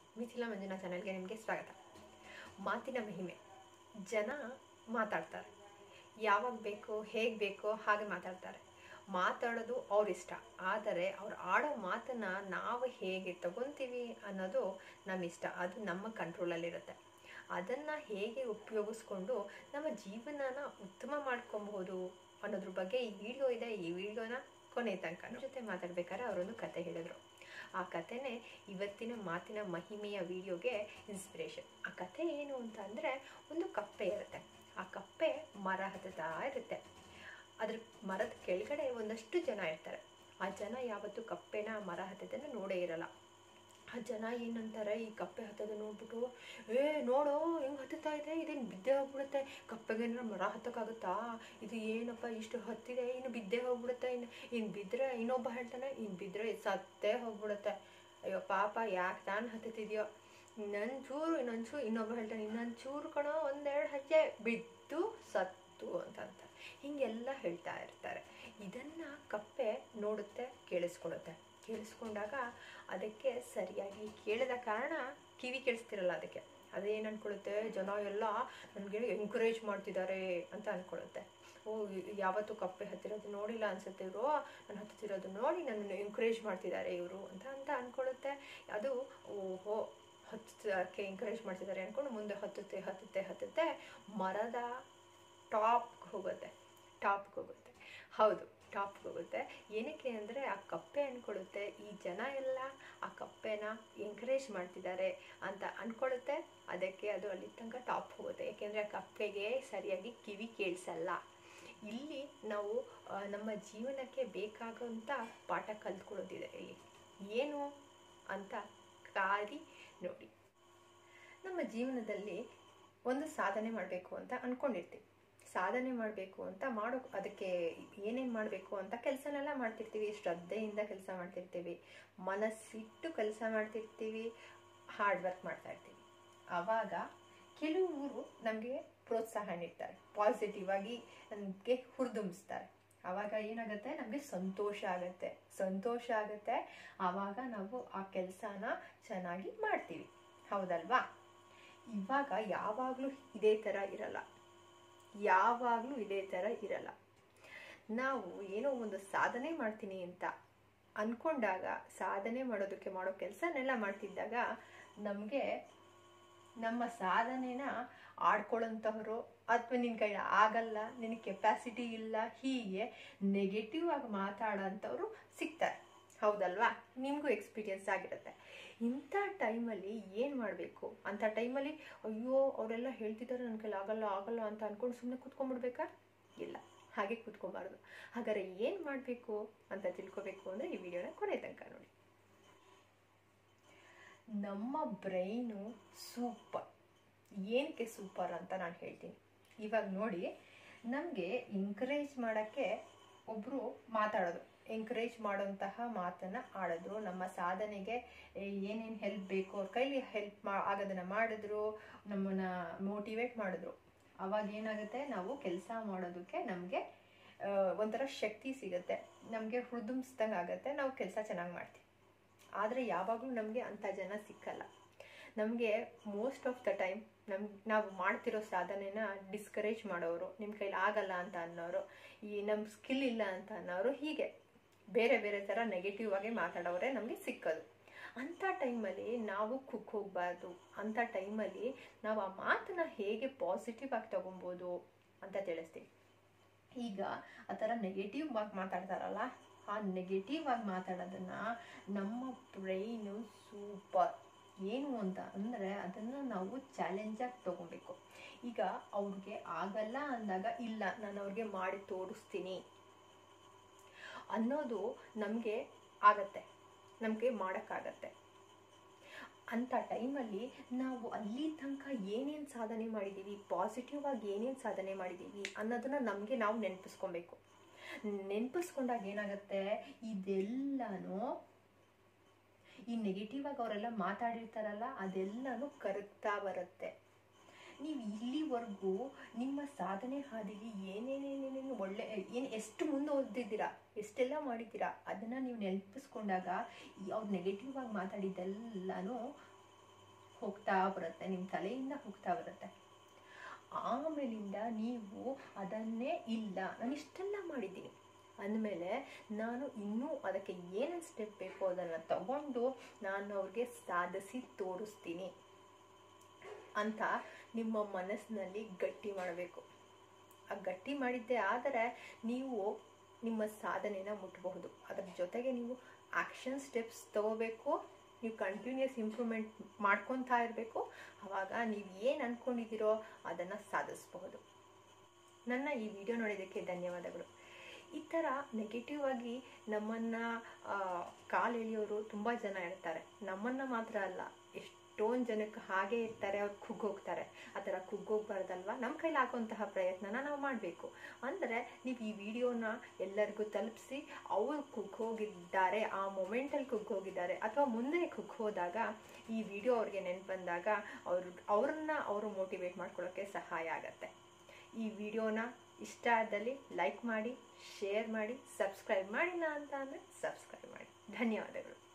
ಮಿಥಿಲಾ ಮಂಜುನಾ ಚಾನಲ್ಗೆ ನಿಮಗೆ ಸ್ವಾಗತ ಮಾತಿನ ಮಹಿಮೆ ಜನ ಮಾತಾಡ್ತಾರೆ ಯಾವಾಗ ಬೇಕೋ ಹೇಗೆ ಬೇಕೋ ಹಾಗೆ ಮಾತಾಡ್ತಾರೆ ಮಾತಾಡೋದು ಅವ್ರ ಇಷ್ಟ ಆದರೆ ಅವ್ರು ಆಡೋ ಮಾತನ್ನ ನಾವು ಹೇಗೆ ತಗೊತೀವಿ ಅನ್ನೋದು ನಮ್ಮ ಇಷ್ಟ ಅದು ನಮ್ಮ ಕಂಟ್ರೋಲಲ್ಲಿರುತ್ತೆ ಅದನ್ನು ಹೇಗೆ ಉಪಯೋಗಿಸ್ಕೊಂಡು ನಮ್ಮ ಜೀವನನ ಉತ್ತಮ ಮಾಡ್ಕೊಬಹುದು ಅನ್ನೋದ್ರ ಬಗ್ಗೆ ಈ ವಿಡಿಯೋ ಇದೆ ಈ ವಿಡಿಯೋನ ಕೊನೆ ತನಕ ನಮ್ಮ ಜೊತೆ ಮಾತಾಡ್ಬೇಕಾದ್ರೆ ಅವರೊಂದು ಕತೆ ಹೇಳಿದ್ರು ಆ ಕಥೆನೇ ಇವತ್ತಿನ ಮಾತಿನ ಮಹಿಮೆಯ ವಿಡಿಯೋಗೆ ಇನ್ಸ್ಪಿರೇಷನ್ ಆ ಕಥೆ ಏನು ಅಂತ ಅಂದರೆ ಒಂದು ಕಪ್ಪೆ ಇರುತ್ತೆ ಆ ಕಪ್ಪೆ ಮರ ಹತ್ತುತ್ತಾ ಇರುತ್ತೆ ಅದ್ರ ಮರದ ಕೆಳಗಡೆ ಒಂದಷ್ಟು ಜನ ಇರ್ತಾರೆ ಆ ಜನ ಯಾವತ್ತೂ ಕಪ್ಪೆನ ಮರ ಹತ್ತದನ್ನು ನೋಡೇ ಇರಲ್ಲ ಆ ಜನ ಏನಂತಾರೆ ಈ ಕಪ್ಪೆ ಹತ್ತೋದು ನೋಡ್ಬಿಟ್ಟು ಏ ನೋಡೋ ಹೆಂಗೆ ಹತ್ತುತ್ತಾ ಇದೆ ಇದೇನು ಬಿದ್ದೆ ಹೋಗ್ಬಿಡುತ್ತೆ ಕಪ್ಪೆಗೆ ಏನಾರ ಮರ ಹತ್ತಕ್ಕಾಗುತ್ತಾ ಇದು ಏನಪ್ಪ ಇಷ್ಟು ಹತ್ತಿದೆ ಇನ್ನು ಬಿದ್ದೆ ಹೋಗ್ಬಿಡುತ್ತೆ ಇನ್ನು ಇನ್ನು ಬಿದ್ದರೆ ಇನ್ನೊಬ್ಬ ಹೇಳ್ತಾನೆ ಇನ್ನು ಬಿದ್ದರೆ ಸತ್ತೇ ಹೋಗ್ಬಿಡುತ್ತೆ ಅಯ್ಯೋ ಪಾಪ ಯಾಕೆ ತಾನು ಹತ್ತುತ್ತಿದೆಯೋ ಇನ್ನೊಂದು ಚೂರು ಇನ್ನೊಂದು ಚೂರು ಇನ್ನೊಬ್ಬ ಹೇಳ್ತಾನೆ ಇನ್ನೊಂದು ಚೂರು ಕಣೋ ಒಂದೆರಡು ಹೆಜ್ಜೆ ಬಿದ್ದು ಸತ್ತು ಅಂತ ಅಂತಾರೆ ಹೀಗೆಲ್ಲ ಹೇಳ್ತಾ ಇರ್ತಾರೆ ಇದನ್ನು ಕಪ್ಪೆ ನೋಡುತ್ತೆ ಕೇಳಿಸ್ಕೊಳುತ್ತೆ ಕೇಳಿಸ್ಕೊಂಡಾಗ ಅದಕ್ಕೆ ಸರಿಯಾಗಿ ಕೇಳಿದ ಕಾರಣ ಕಿವಿ ಕೇಳಿಸ್ತಿರಲ್ಲ ಅದಕ್ಕೆ ಅದೇನು ಅನ್ಕೊಳ್ಳುತ್ತೆ ಜನ ಎಲ್ಲ ನನಗೆ ಎಂಕರೇಜ್ ಮಾಡ್ತಿದ್ದಾರೆ ಅಂತ ಅನ್ಕೊಳ್ಳುತ್ತೆ ಓ ಯಾವತ್ತೂ ಕಪ್ಪೆ ಹತ್ತಿರೋದು ನೋಡಿಲ್ಲ ಅನ್ಸುತ್ತೆ ಇವರು ನಾನು ಹತ್ತಿರೋದು ನೋಡಿ ನನ್ನನ್ನು ಎಂಕರೇಜ್ ಮಾಡ್ತಿದ್ದಾರೆ ಇವರು ಅಂತ ಅಂತ ಅನ್ಕೊಳ್ಳುತ್ತೆ ಅದು ಓಹೋ ಹತ್ತಕ್ಕೆ ಎಂಕರೇಜ್ ಮಾಡ್ತಿದ್ದಾರೆ ಅಂದ್ಕೊಂಡು ಮುಂದೆ ಹತ್ತುತ್ತೆ ಹತ್ತುತ್ತೆ ಹತ್ತುತ್ತೆ ಮರದ ಟಾಪ್ಗೆ ಹೋಗುತ್ತೆ ಟಾಪ್ಗೆ ಹೋಗುತ್ತೆ ಹೌದು ಟಾಪ್ಗೆ ಹೋಗುತ್ತೆ ಏನಕ್ಕೆ ಅಂದರೆ ಆ ಕಪ್ಪೆ ಅಂದ್ಕೊಳ್ಳುತ್ತೆ ಈ ಜನ ಎಲ್ಲ ಆ ಕಪ್ಪೆನ ಎಂಕರೇಜ್ ಮಾಡ್ತಿದ್ದಾರೆ ಅಂತ ಅಂದ್ಕೊಳ್ಳುತ್ತೆ ಅದಕ್ಕೆ ಅದು ಅಲ್ಲಿ ತನಕ ಟಾಪ್ ಹೋಗುತ್ತೆ ಯಾಕೆಂದರೆ ಆ ಕಪ್ಪೆಗೆ ಸರಿಯಾಗಿ ಕಿವಿ ಕೇಳಿಸಲ್ಲ ಇಲ್ಲಿ ನಾವು ನಮ್ಮ ಜೀವನಕ್ಕೆ ಬೇಕಾಗುವಂಥ ಪಾಠ ಕಲ್ತ್ಕೊಳ್ಳೋದಿದೆ ಇಲ್ಲಿ ಏನು ಅಂತ ಕಾದಿ ನೋಡಿ ನಮ್ಮ ಜೀವನದಲ್ಲಿ ಒಂದು ಸಾಧನೆ ಮಾಡಬೇಕು ಅಂತ ಅಂದ್ಕೊಂಡಿರ್ತೀವಿ ಸಾಧನೆ ಮಾಡಬೇಕು ಅಂತ ಮಾಡೋ ಅದಕ್ಕೆ ಏನೇನು ಮಾಡಬೇಕು ಅಂತ ಕೆಲಸನೆಲ್ಲ ಮಾಡ್ತಿರ್ತೀವಿ ಶ್ರದ್ಧೆಯಿಂದ ಕೆಲಸ ಮಾಡ್ತಿರ್ತೀವಿ ಮನಸ್ಸಿಟ್ಟು ಕೆಲಸ ಮಾಡ್ತಿರ್ತೀವಿ ಹಾರ್ಡ್ ವರ್ಕ್ ಮಾಡ್ತಾ ಇರ್ತೀವಿ ಆವಾಗ ಕೆಲವರು ನಮಗೆ ಪ್ರೋತ್ಸಾಹ ನೀಡ್ತಾರೆ ಪಾಸಿಟಿವ್ ಆಗಿ ನಮಗೆ ಹುರಿದುಂಬಿಸ್ತಾರೆ ಆವಾಗ ಏನಾಗುತ್ತೆ ನಮಗೆ ಸಂತೋಷ ಆಗುತ್ತೆ ಸಂತೋಷ ಆಗುತ್ತೆ ಆವಾಗ ನಾವು ಆ ಕೆಲಸನ ಚೆನ್ನಾಗಿ ಮಾಡ್ತೀವಿ ಹೌದಲ್ವಾ ಇವಾಗ ಯಾವಾಗಲೂ ಇದೇ ಥರ ಇರಲ್ಲ ಯಾವಾಗಲೂ ಇದೇ ಥರ ಇರಲ್ಲ ನಾವು ಏನೋ ಒಂದು ಸಾಧನೆ ಮಾಡ್ತೀನಿ ಅಂತ ಅಂದ್ಕೊಂಡಾಗ ಸಾಧನೆ ಮಾಡೋದಕ್ಕೆ ಮಾಡೋ ಕೆಲಸನೆಲ್ಲ ಮಾಡ್ತಿದ್ದಾಗ ನಮಗೆ ನಮ್ಮ ಸಾಧನೆನ ಆಡ್ಕೊಳ್ಳೋಂಥವ್ರು ಅಥವಾ ನಿನ್ನ ಕೈ ಆಗಲ್ಲ ನಿನಗೆ ಕೆಪಾಸಿಟಿ ಇಲ್ಲ ಹೀಗೆ ನೆಗೆಟಿವ್ ಆಗಿ ಮಾತಾಡೋಂಥವ್ರು ಸಿಗ್ತಾರೆ ಹೌದಲ್ವಾ ನಿಮಗೂ ಎಕ್ಸ್ಪೀರಿಯನ್ಸ್ ಆಗಿರುತ್ತೆ ಇಂಥ ಟೈಮಲ್ಲಿ ಏನು ಮಾಡಬೇಕು ಅಂಥ ಟೈಮಲ್ಲಿ ಅಯ್ಯೋ ಅವರೆಲ್ಲ ಹೇಳ್ತಿದ್ದಾರೆ ನನ್ನ ಕೈಲಿ ಆಗಲ್ಲ ಆಗಲ್ಲ ಅಂತ ಅಂದ್ಕೊಂಡು ಸುಮ್ಮನೆ ಕೂತ್ಕೊಂಡ್ಬಿಡ್ಬೇಕಾ ಇಲ್ಲ ಹಾಗೆ ಕೂತ್ಕೊಬಾರ್ದು ಹಾಗಾದ್ರೆ ಏನು ಮಾಡಬೇಕು ಅಂತ ತಿಳ್ಕೊಬೇಕು ಅಂದರೆ ಈ ವಿಡಿಯೋನ ಕೊನೆ ತನಕ ನೋಡಿ ನಮ್ಮ ಬ್ರೈನು ಸೂಪರ್ ಏನಕ್ಕೆ ಸೂಪರ್ ಅಂತ ನಾನು ಹೇಳ್ತೀನಿ ಇವಾಗ ನೋಡಿ ನಮಗೆ ಎಂಕರೇಜ್ ಮಾಡೋಕ್ಕೆ ಒಬ್ಬರು ಮಾತಾಡೋದು ಎಂಕರೇಜ್ ಮಾಡೋಂತಹ ಮಾತನ್ನು ಆಡಿದ್ರು ನಮ್ಮ ಸಾಧನೆಗೆ ಏನೇನು ಹೆಲ್ಪ್ ಬೇಕು ಅವ್ರ ಕೈಲಿ ಹೆಲ್ಪ್ ಮಾ ಆಗೋದನ್ನು ಮಾಡಿದ್ರು ನಮ್ಮನ್ನ ಮೋಟಿವೇಟ್ ಮಾಡಿದ್ರು ಅವಾಗ ಏನಾಗುತ್ತೆ ನಾವು ಕೆಲಸ ಮಾಡೋದಕ್ಕೆ ನಮಗೆ ಒಂಥರ ಶಕ್ತಿ ಸಿಗುತ್ತೆ ನಮಗೆ ಹುರಿದುಂಬಿಸ್ದಂಗೆ ಆಗುತ್ತೆ ನಾವು ಕೆಲಸ ಚೆನ್ನಾಗಿ ಮಾಡ್ತೀವಿ ಆದರೆ ಯಾವಾಗಲೂ ನಮಗೆ ಅಂಥ ಜನ ಸಿಕ್ಕಲ್ಲ ನಮಗೆ ಮೋಸ್ಟ್ ಆಫ್ ದ ಟೈಮ್ ನಮ್ ನಾವು ಮಾಡ್ತಿರೋ ಸಾಧನೆನ ಡಿಸ್ಕರೇಜ್ ಮಾಡೋರು ನಿಮ್ಮ ಕೈಲಿ ಆಗಲ್ಲ ಅಂತ ಅನ್ನೋರು ಈ ನಮ್ಮ ಸ್ಕಿಲ್ ಇಲ್ಲ ಅಂತ ಅನ್ನೋರು ಹೀಗೆ ಬೇರೆ ಬೇರೆ ಥರ ನೆಗೆಟಿವ್ ಆಗಿ ಮಾತಾಡೋರೆ ನಮಗೆ ಸಿಕ್ಕೋದು ಅಂಥ ಟೈಮಲ್ಲಿ ನಾವು ಕುಕ್ ಹೋಗಬಾರ್ದು ಅಂಥ ಟೈಮಲ್ಲಿ ನಾವು ಆ ಮಾತನ್ನ ಹೇಗೆ ಪಾಸಿಟಿವ್ ಆಗಿ ತಗೊಬೋದು ಅಂತ ತಿಳಿಸ್ತೀವಿ ಈಗ ಆ ಥರ ನೆಗೆಟಿವ್ ಆಗಿ ಮಾತಾಡ್ತಾರಲ್ಲ ಆ ನೆಗೆಟಿವ್ ಆಗಿ ಮಾತಾಡೋದನ್ನ ನಮ್ಮ ಬ್ರೈನು ಸೂಪರ್ ಏನು ಅಂತ ಅಂದರೆ ಅದನ್ನು ನಾವು ಚಾಲೆಂಜಾಗಿ ತೊಗೊಬೇಕು ಈಗ ಅವ್ರಿಗೆ ಆಗಲ್ಲ ಅಂದಾಗ ಇಲ್ಲ ನಾನು ಅವ್ರಿಗೆ ಮಾಡಿ ತೋರಿಸ್ತೀನಿ ಅನ್ನೋದು ನಮಗೆ ಆಗತ್ತೆ ನಮಗೆ ಮಾಡೋಕ್ಕಾಗತ್ತೆ ಅಂಥ ಟೈಮಲ್ಲಿ ನಾವು ಅಲ್ಲಿ ತನಕ ಏನೇನು ಸಾಧನೆ ಮಾಡಿದ್ದೀವಿ ಪಾಸಿಟಿವ್ ಆಗಿ ಏನೇನು ಸಾಧನೆ ಮಾಡಿದ್ದೀವಿ ಅನ್ನೋದನ್ನ ನಮಗೆ ನಾವು ನೆನಪಿಸ್ಕೊಬೇಕು ನೆನಪಿಸ್ಕೊಂಡಾಗ ಏನಾಗುತ್ತೆ ಇದೆಲ್ಲನೂ ಈ ನೆಗೆಟಿವ್ ಆಗಿ ಅವರೆಲ್ಲ ಮಾತಾಡಿರ್ತಾರಲ್ಲ ಅದೆಲ್ಲನೂ ಕರಗ್ತಾ ಬರುತ್ತೆ ನೀವು ಇಲ್ಲಿವರೆಗೂ ನಿಮ್ಮ ಸಾಧನೆ ಹಾದಿಗೆ ಏನೇನೇನೇನೇನು ಒಳ್ಳೆ ಏನು ಎಷ್ಟು ಮುಂದೆ ಓದಿದ್ದೀರಾ ಎಷ್ಟೆಲ್ಲ ಮಾಡಿದ್ದೀರಾ ಅದನ್ನು ನೀವು ನೆನಪಿಸ್ಕೊಂಡಾಗ ಅವ್ರು ನೆಗೆಟಿವ್ ಆಗಿ ಮಾತಾಡಿದ್ದೆಲ್ಲನೂ ಹೋಗ್ತಾ ಬರುತ್ತೆ ನಿಮ್ಮ ತಲೆಯಿಂದ ಹೋಗ್ತಾ ಬರುತ್ತೆ ಆಮೇಲಿಂದ ನೀವು ಅದನ್ನೇ ಇಲ್ಲ ನಾನು ಇಷ್ಟೆಲ್ಲ ಮಾಡಿದ್ದೀನಿ ಅಂದಮೇಲೆ ನಾನು ಇನ್ನೂ ಅದಕ್ಕೆ ಏನೇನು ಸ್ಟೆಪ್ ಬೇಕು ಅದನ್ನು ತಗೊಂಡು ನಾನು ಅವ್ರಿಗೆ ಸಾಧಿಸಿ ತೋರಿಸ್ತೀನಿ ಅಂತ ನಿಮ್ಮ ಮನಸ್ಸಿನಲ್ಲಿ ಗಟ್ಟಿ ಮಾಡಬೇಕು ಆ ಗಟ್ಟಿ ಮಾಡಿದ್ದೆ ಆದರೆ ನೀವು ನಿಮ್ಮ ಸಾಧನೆನ ಮುಟ್ಟಬಹುದು ಅದರ ಜೊತೆಗೆ ನೀವು ಆ್ಯಕ್ಷನ್ ಸ್ಟೆಪ್ಸ್ ತಗೋಬೇಕು ನೀವು ಕಂಟಿನ್ಯೂಸ್ ಇಂಪ್ರೂವ್ಮೆಂಟ್ ಮಾಡ್ಕೊತಾ ಇರಬೇಕು ಆವಾಗ ನೀವು ಏನು ಅಂದ್ಕೊಂಡಿದ್ದೀರೋ ಅದನ್ನು ಸಾಧಿಸಬಹುದು ನನ್ನ ಈ ವಿಡಿಯೋ ನೋಡಿದ್ದಕ್ಕೆ ಧನ್ಯವಾದಗಳು ಈ ಥರ ನೆಗೆಟಿವ್ ಆಗಿ ನಮ್ಮನ್ನು ಕಾಲು ಎಳೆಯೋರು ತುಂಬ ಜನ ಇರ್ತಾರೆ ನಮ್ಮನ್ನು ಮಾತ್ರ ಅಲ್ಲ ಎಷ್ಟೊಂದು ಜನಕ್ಕೆ ಹಾಗೆ ಇರ್ತಾರೆ ಅವ್ರು ಕುಗ್ಗೋಗ್ತಾರೆ ಆ ಥರ ಕುಗ್ಗೋಗ್ಬಾರ್ದಲ್ವ ನಮ್ಮ ಕೈಲಿ ಹಾಕುವಂತಹ ಪ್ರಯತ್ನನ ನಾವು ಮಾಡಬೇಕು ಅಂದರೆ ನೀವು ಈ ವಿಡಿಯೋನ ಎಲ್ಲರಿಗೂ ತಲುಪಿಸಿ ಅವರು ಕುಗ್ಗೋಗಿದ್ದಾರೆ ಆ ಮೊಮೆಂಟಲ್ಲಿ ಕುಗ್ಗೋಗಿದ್ದಾರೆ ಅಥವಾ ಮುಂದೆ ಕುಗ್ಗೋದಾಗ ಈ ವಿಡಿಯೋ ಅವ್ರಿಗೆ ನೆನ್ಪು ಬಂದಾಗ ಅವ್ರ ಅವ್ರನ್ನ ಅವರು ಮೋಟಿವೇಟ್ ಮಾಡ್ಕೊಳ್ಳೋಕ್ಕೆ ಸಹಾಯ ಆಗತ್ತೆ ಈ ವಿಡಿಯೋನ ಇಷ್ಟ ಆದಲ್ಲಿ ಲೈಕ್ ಮಾಡಿ ಶೇರ್ ಮಾಡಿ ಸಬ್ಸ್ಕ್ರೈಬ್ ಮಾಡಿಲ್ಲ ಅಂತ ಅಂದರೆ ಸಬ್ಸ್ಕ್ರೈಬ್ ಮಾಡಿ ಧನ್ಯವಾದಗಳು